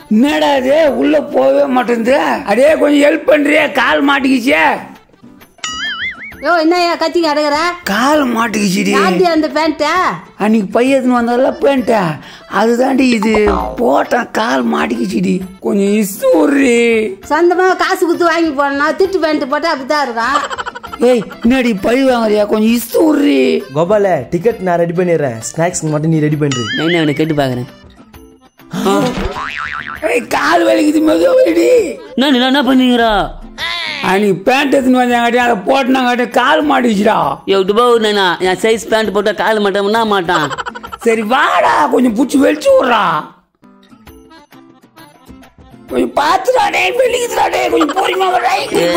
என்னடா இது உள்ள போகவே மாட்டேங்குது அடே கொஞ்சம் ஹெல்ப் பண்றியா கால் மாட்டிக்கிச்சே யோ என்னய்யா கத்திங்க அடகுற கால் மாட்டிக்கிச்சுடி யார்டி அந்த பேண்ட்டா அன்னைக்கு பையன் வந்தால பேண்ட்டா அதுதாண்டி இது போட்டேன் கால் மாட்டிக்கிச்சுடி கொஞ்சம் இசுறி சொந்தமா காசு கொடுத்து வாங்கி போடணும் திட்டு பேண்ட் போட்டா அப்படிதான் இருக்கும் ஏய் என்னடி பழி வாங்குறியா கொஞ்சம் இசுறி கோபால டிக்கெட் நான் ரெடி பண்ணிடுறேன் ஸ்நாக்ஸ்க்கு மட்டும் நீ ரெடி பண்ணிடு நான் அவனை கேட்டு பார்க்குறேன் ஏய் கால் வலிக்குது மெதுவடி நான் நீ என்ன பண்ணீங்கடா அன்னைக்கு பேண்ட் எடுத்துன்னு வந்தாங்காட்டி அதை போட்டுனாங்காட்டி கால் மாட்டிச்சுடா யோ டுபா நானா என் சைஸ் பேண்ட் போட்டா கால் மாட்டோம்னா மாட்டான் சரி வாடா கொஞ்சம் பூச்சி வெளிச்சு விட்றா கொஞ்சம் பார்த்துடா டே வெளிக்குதுடா டே கொஞ்சம் பொறுமையா வாடா.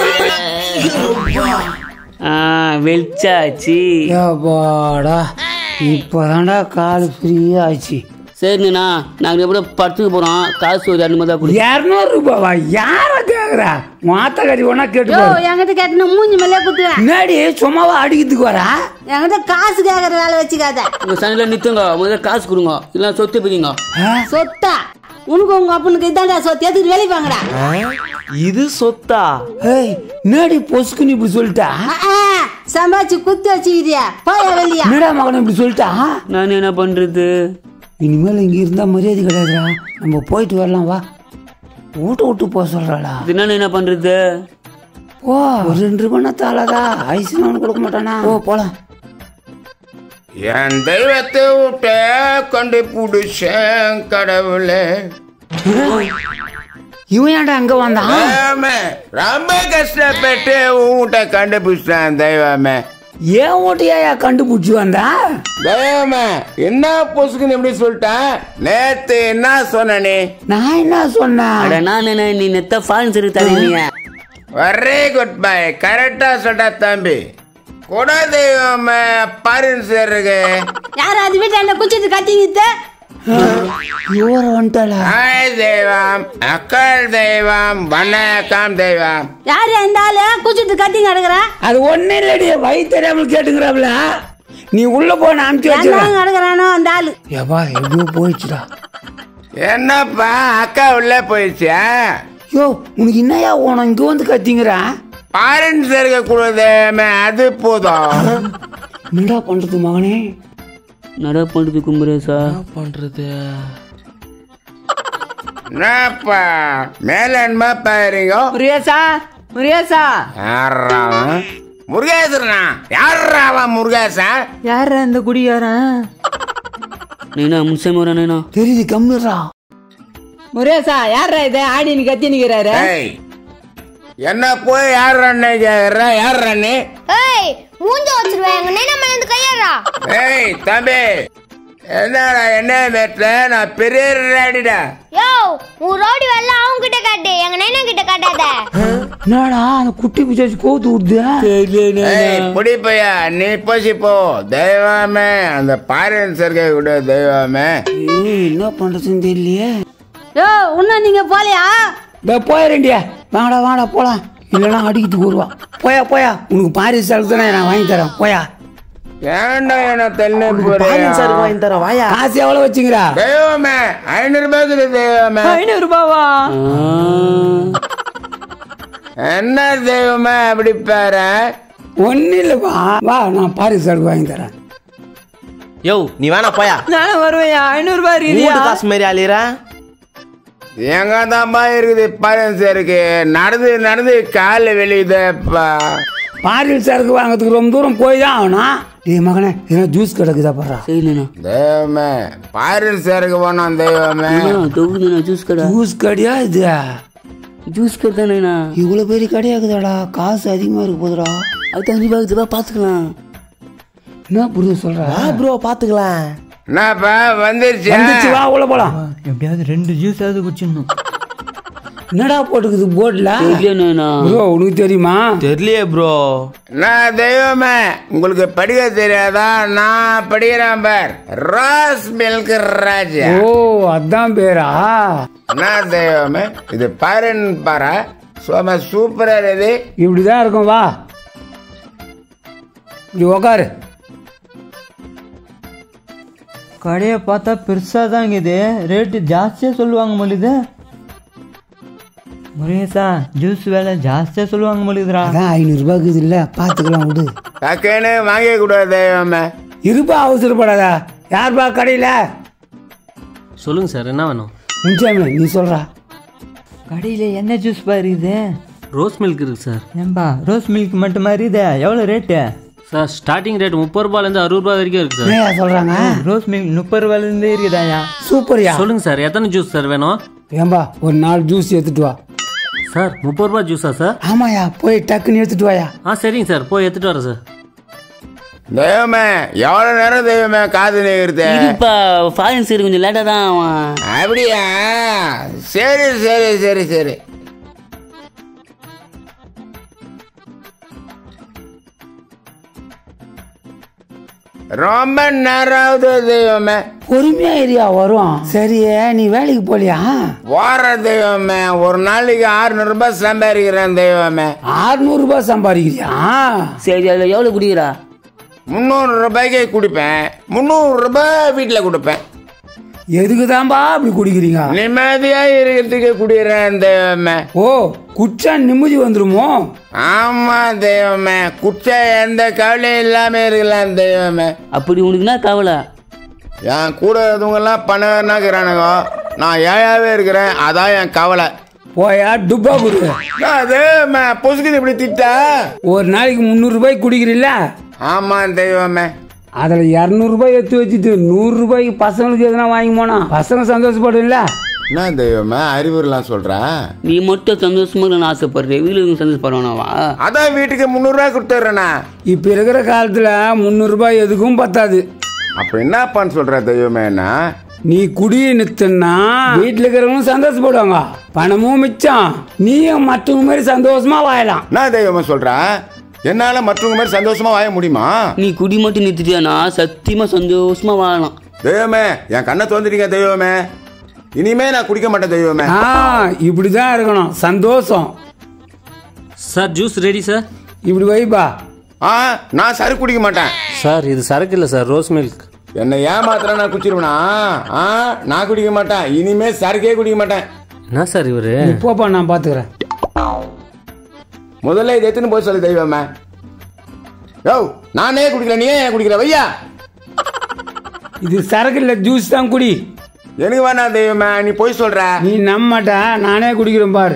ஆ வெளிச்சாச்சு ஏப்பாடா இப்போதான்டா கால் ஃப்ரீயா ஆச்சு சரிண்ணா நாங்கள் எப்படி படத்துக்கு போகிறோம் காசு ஒரு இரநூறு தான் கொடு இரநூறு ரூபாவா யார கேக்குறா மாத்த கறி ஒன்னா கேட்டு யோ பாரு. என்கிட்ட கேட்டன மூஞ்சி மேலே குத்துவேன் என்னடி சும்மாவா அடிக்கிறதுக்கு வரா என்கிட்ட காசு கேட்கற வேலை வச்சுக்காத உங்கள் சண்டையில் நிறுத்துங்க முதல்ல காசு கொடுங்க இல்லைன்னா சொத்து போய்ங்க சொத்தா உனக்கு உங்க அப்பனுக்கு இதாண்டா சொத்து எதுக்கு வேலைக்கு வாங்கடா இது சொத்தா ஏய் என்னடி பொசுக்குன்னு இப்படி சொல்லிட்டா ஆ, ஆ, சம்பாதிச்சு குத்து வச்சுக்கிறியா போயா வெளியா என்னடா மகன் இப்படி சொல்லிட்டா நான் என்ன பண்ணுறது இனிமேல் இங்க இருந்தா மரியாதை கிடையாதுடா நம்ம போயிட்டு வரலாம் வா வீட்டு விட்டு போக சொல்றாளா இது நான் என்ன பண்ணுறது ஓ ஒரு ரெண்டு ரூபாய் தாளாதா ஐஸ் நான் கொடுக்க மாட்டானா ஓ போலாம் என் தெய்வத்தை விட்ட கண்டுபிடிச்சேன் கடவுளே இவன் ஏன்டா அங்க வந்தான் தெய்வமே, ரொம்ப கஷ்டப்பட்டு உன்கிட்ட கண்டுபிடிச்சேன் தெய்வமே ஏன் ஓட்டையா கண்டுபிடிச்சி வந்தா தெய்வமே என்ன பொசுக்குன்னு எப்படி சொல்லிட்டேன் நேத்து என்ன சொன்ன நீ நான் என்ன சொன்னேன் அட நான் என்ன நீ நெத்த ஃபாரின் சரி தரீங்க வெரி குட் பை கரெக்டா சொல்ற தம்பி கூட தெய்வமே பாரின் சேருக்கு யாரும் அது வீட்டாண்ட குச்சிட்டு கத்திங்கிட்டு இவர வந்துட்டாளா ஹாய் தெய்வம் அக்கள் தெய்வம் வணக்கம் தெய்வம் யாரு இந்த ஆளு குச்சிட்டு கத்திங்க அடகுற அது ஒண்ணு இல்லடி வழி தெரியாமல் கேட்டுங்கிறாப்ல நீ உள்ள போன அனுப்பிச்சு வச்சிருக்க என்ன அடகுறானோ அந்த ஆளு ஏப்பா எப்படியோ போயிடுச்சுடா என்னப்பா அக்கா உள்ள போயிடுச்சா யோ உனக்கு என்னையா ஓணும் இங்க வந்து கத்திங்கிறா பாரின் சேர்க்க கூடாது அது போதும் என்னடா பண்றது மகனே நட பண்ணுறது கும்புரேசா பண்றது என்னப்பா மேல என்னமா பாருங்க முருகேசா முருகேசா யாரா அவன்? முருகேசனா யாரா அவன் முருகேசன் யார் இந்த குடிகாரன் நைனா முன்சே முறை நைனா தெரியுது கம்மிடுறா முருகேசா யாரா இது ஆடின்னு கத்தி நிக்கிறாரு ஏய் என்ன போய் யார் அண்ணே கேக்குற யார் அண்ணே ஏய் மூஞ்ச வச்சிருவேன் எங்க நைனா மேல இருந்து கையறா ஏய் தம்பி என்னடா என்ன மேட்ல நான் பெரிய ராடிடா யோ உன் ரோடி வெள்ள அவங்க கிட்ட காட்டு எங்க நைனா கிட்ட காட்டாத என்னடா அந்த குட்டி பிச்சாச்சு கோத்து விடுது ஏய் புடி பையா நீ போசி போ தெய்வமே அந்த பாரியன் சேர்க்கை கூட தெய்வமே ஏய், என்ன பண்றதுன்னு தெரியலையே யோ இன்னும் நீங்க போலையா பே போயிரண்டியா வாங்கடா வாங்கடா போலாம் இல்லைன்னா அடிக்கிறதுக்கு வருவா போயா போயா உனக்கு பாரிஸ் சாருக்கு தானே நான் வாங்கி தரேன் போயா ஏன்டா என்ன தள்ளி பாலின் சார் போறியா வாங்கி தரேன் வாயா காசு எவ்வளவு வச்சுங்கிறா தெய்வமே ஐநூறு ரூபாய்க்கு தெய்வமே ஐநூறு ரூபாவா என்ன தெய்வமே அப்படி பாரு ஒன்னும் இல்லைப்பா வா நான் பாரிஸ் சாருக்கு வாங்கி தரேன் யோ நீ வேணா போயா நானும் வருவேன் ஐநூறு ரூபாய் இல்லையா மூணு காசு மாதிரி அழியிற எங்க தான்ப்பா இருக்குது பாரியன் சேருக்கு நடந்து நடந்து கால வெளியுதேப்பா பாரிஸ் சாருக்கு வாங்கிறதுக்கு ரொம்ப தூரம் போய் தான் ஆகணும் டேய் மகனே ஏன்னா ஜூஸ் கிடக்குதா பாடுறா சரி நைனா தெய்வமே பாரியன் சேருக்கு போனோம் தெய்வமே தொகுதுண்ணா ஜூஸ் கடை ஜூஸ் கடையா இது ஜூஸ் கடை தான் நைனா இவ்வளவு பெரிய கடையாக்குதாடா காசு அதிகமா இருக்கு போதுடா அது அஞ்சு ரூபாய்க்கு ரூபாய் பார்த்துக்கலாம் என்ன புரியுது சொல்ற வா ப்ரோ பாத்துக்கலாம் என்னப்பா வந்துருச்சு வந்துச்சு வா உள்ள போலாம் எப்படியாவது ரெண்டு ஜூஸாவது குச்சிடணும் என்னடா போட்டுக்குது போர்டுல தெரியல நைனா ப்ரோ உனக்கு தெரியுமா தெரியலையே ப்ரோ நான் தெய்வமே உங்களுக்கு படிக்க தெரியாதா நான் படிக்கிறேன் பார் ராஸ் மில்க் ராஜா ஓ அதான் பேரா என்ன தெய்வமே இது பாருன்னு பாரா சும்மா சூப்பரா இருக்குது இப்படிதான் இருக்கும் வா இப்படி உக்காரு கடையை பார்த்தா பெருசா தான் இருக்குது ரேட்டு ஜாஸ்தியா சொல்லுவாங்க மொழிது முருகேசா ஜூஸ் வேலை ஜாஸ்தியா சொல்லுவாங்க முழுகுதுரா அதான் ஐநூறுரூபாய்க்கு இது இல்லை பார்த்துக்கலாம் விடு டக்குன்னு வாங்க கூடாது தெய்வமே இருப்பா அவசரப்படாதா யார்பா கடையில் சொல்லுங்க சார் என்ன வேணும் முன்சாமி நீ சொல்கிறா கடையில என்ன ஜூஸ் பாரு இது ரோஸ் மில்க் இருக்கு சார் ஏன்பா ரோஸ் மில்க் மட்டும் மாதிரி இது எவ்வளோ ரேட்டு சார் ஸ்டார்டிங் ரேட் முப்பது ரூபாயிலேருந்து அறுபது ரூபாய் வரைக்கும் இருக்கு சார் என்னையா சொல்கிறாங்க ரோஸ் மில்க் முப்பது ரூபாயிலேருந்தே இருக்குதாயா சூப்பர்யா சொல்லுங்க சார் எத்தனை ஜூஸ் சார் வேணும் ஏம்பா ஒரு நாலு ஜூஸ் எடுத்துட்டு வா சார் முப்பது ரூபாய் ஜூஸா சார் ஆமாயா போய் டக்குன்னு எடுத்துட்டு வாயா ஆ சரிங்க சார் போய் எடுத்துட்டு வரேன் சார் தெய்வமே எவ்வளவு நேரம் தெய்வமே காது நீங்கிறது இருப்பா ஃபாரின் சைடு கொஞ்சம் லேட்டாக தான் அவன் அப்படியா சரி சரி சரி சரி ரொம்ப நேரம் ஆகுது தெய்வமே பொறுமையா ஏரியா வரும் சரியே நீ வேலைக்கு போலியா போற தெய்வமே ஒரு நாளைக்கு ஆறுநூறு ரூபாய் சம்பாதிக்கிறேன் தெய்வமே ஆறுநூறு ரூபாய் சம்பாதிக்கிறியா சரி அதில் எவ்வளோ குடிக்கிறா முந்நூறு ரூபாய்க்கு குடிப்பேன் முந்நூறு ரூபாய் வீட்டில் கொடுப்பேன் எதுக்கு தான்பா அப்படி குடிக்கிறீங்க நிம்மதியா இருக்கிறதுக்கு குடிக்கிறேன் தெய்வமே ஓ குச்சா நிம்மதி வந்துருமோ ஆமா தெய்வமே குச்சா எந்த கவலையும் இல்லாம இருக்கலாம் தெய்வமே அப்படி உனக்கு என்ன கவலை என் கூட இருக்கவங்கெல்லாம் பணக்காரனாக்குறானுங்க நான் ஏழாவே இருக்கிறேன் அதான் என் கவலை போயா டுப்பா குடு நான் தெய்வமே பொசுக்குது இப்படி திட்டா ஒரு நாளைக்கு முந்நூறு ரூபாய்க்கு குடிக்கிறீல்ல ஆமா தெய்வமே அதில் இரநூறுபாய் எடுத்து வச்சுட்டு நூறு ரூபாய்க்கு பசங்களுக்கு எதுனா வாங்கி போனா பசங்க சந்தோஷப்படும்ல என்ன தெய்வமே அறிவுரைலாம் சொல்ற நீ மட்டும் சந்தோஷமா நான் ஆசைப்படுறேன் வீட்டுக்கு சந்தோஷப்படுவானாவா அதான் வீட்டுக்கு முந்நூறுரூவா கொடுத்துட்றேண்ணா இப்போ இருக்கிற காலத்தில் முந்நூறுரூபாய் எதுக்கும் பத்தாது அப்ப என்னப்பான்னு சொல்ற தெய்வமே என்ன நீ குடியை நிறுத்தினா வீட்டில் இருக்கிறவங்களும் சந்தோஷப்படுவாங்க பணமும் மிச்சம் நீயும் மற்றவங்க மாதிரி சந்தோஷமா வாழலாம் என்ன தெய்வமே சொல்ற என்னால மற்றவங்க மாதிரி சந்தோஷமா வாழ முடியுமா நீ குடி மட்டும் நிறுத்திட்டியானா சத்தியமா சந்தோஷமா வாழலாம் தெய்வமே என் கண்ணை தோந்துட்டீங்க தெய்வமே இனிமே நான் குடிக்க மாட்டேன் தெய்வமே ஆ இப்படிதான் இருக்கணும் சந்தோஷம் சார் ஜூஸ் ரெடி சார் இப்படி வைப்பா ஆ நான் சரி குடிக்க மாட்டேன் சார் இது சரக்கு இல்லை சார் ரோஸ் மில்க் என்னை ஏமாத்திர நான் குடிச்சிருவேனா ஆ நான் குடிக்க மாட்டேன் இனிமே சரக்கே குடிக்க மாட்டேன் என்ன சார் இவரு நீ போப்பா நான் பார்த்துக்கிறேன் முதல்ல இதை எத்தனை போய் சொல்லு தெய்வமே யோ நானே குடிக்கல நீ ஏன் குடிக்கிற வையா இது சரக்கு இல்லை ஜூஸ் தான் குடி எனக்கு வேணாம் தெய்வமே நீ போய் சொல்ற நீ நம்ப மாட்ட நானே குடிக்கிறேன் பாரு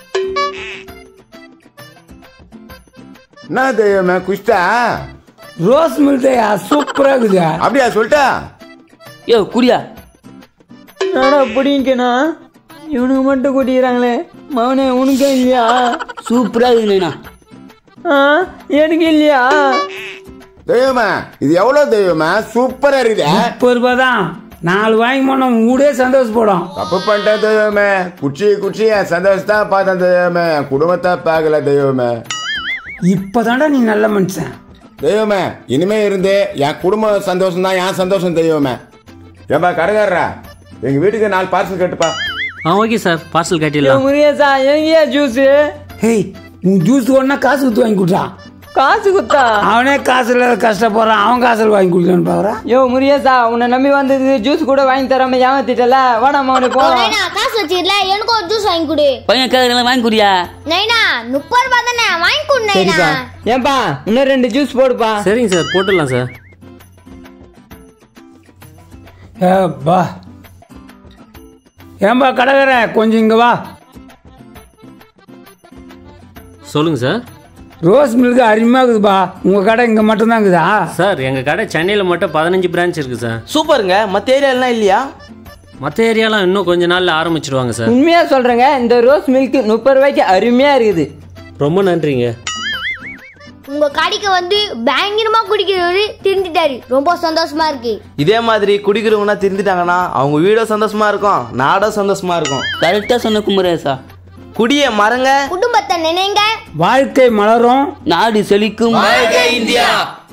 என்ன தெய்வமே குஷ்டா ரோஸ் மில்கையா சூப்பரா இருக்குது அப்படியா சொல்லிட்டா யோ குடியா என்னடா பிடிங்கண்ணா இவனுக்கு மட்டும் குடிக்கிறாங்களே மவனே உனக்கு இல்லையா சூப்பரா இருக்குண்ணா ஆ எனக்கு இல்லையா தெய்வமே இது எவ்வளவு தெய்வமே சூப்பரா இருக்குது முப்பது ரூபாய் தான் நாலு வாங்கி போனோம் ஊடே சந்தோஷப்படும் தப்பு பண்ணிட்டேன் தெய்வமே குச்சி குச்சி என் சந்தோஷத்தா பார்த்தேன் தெய்வமே என் குடும்பத்தை பார்க்கல தெய்வமே இப்பதான்டா நீ நல்ல மனுஷன் தெய்வமே இனிமே இருந்து என் குடும்ப சந்தோஷம் தான் என் சந்தோஷம் தெய்வமே ஏன்பா கடைக்காரரா எங்க வீட்டுக்கு நாலு பார்சல் கேட்டுப்பா ஆ ஓகே சார் பார்சல் கட்டிடலாம் முருகேசா எங்கேயா ஜூஸ் ஹேய் உன் ஜூஸ் ஒன்னா காசு கொடுத்து வாங்கி கொடுறான் காசு குத்தா அவனே காசு இல்லாத கஷ்டப்படுறான் அவன் காசில் வாங்கி கொடுக்கலான்னு பாக்குறான் யோ முருகேசா உன்னை நம்பி வந்தது ஜூஸ் கூட வாங்கி தராம ஏமாத்திட்டல வாடா மவனே போலாம் நைனா காசு வச்சிடல எனக்கு ஒரு ஜூஸ் வாங்கி கொடு பையன் கேட்கறதெல்லாம் வாங்கி குடியா நைனா முப்பது ரூபாய் தானே வாங்கி கொடு நைனா சரிப்பா ஏன்பா இன்னும் ரெண்டு ஜூஸ் போடுப்பா சரிங்க சார் போட்டுடலாம் சார் ஏப்பா ஏன்பா கடைக்கார கொஞ்சம் இங்க வா சொல்லுங்க சார் ரோஸ் மில்க் அருமையாக இருக்குதுப்பா உங்க கடை இங்க மட்டும்தான் இருக்குதா சார் எங்கள் கடை சென்னையில் மட்டும் பதினஞ்சு பிரான்ச் இருக்குது சார் சூப்பருங்க மற்ற ஏரியாலாம் இல்லையா மற்ற ஏரியாலாம் இன்னும் கொஞ்ச நாளில் ஆரம்பிச்சிடுவாங்க சார் உண்மையா சொல்றேங்க இந்த ரோஸ் மில்க் முப்பது ரூபாய்க்கு அருமையா இருக்குது ரொம்ப நன்றிங்க உங்க கடைக்கு வந்து பயங்கரமா குடிக்கிறவரு திருந்திட்டாரு ரொம்ப சந்தோஷமா இருக்கு இதே மாதிரி குடிக்கிறவங்கன்னா திருந்திட்டாங்கன்னா அவங்க வீடும் சந்தோஷமா இருக்கும் நாடும் சந்தோஷமா இருக்கும் கரெக்டாக சொன்ன குமரேசா குடிய மறங்க குடும்பத்தை நினைங்க வாழ்க்கை மலரும் நாடு செழிக்கும் இந்தியா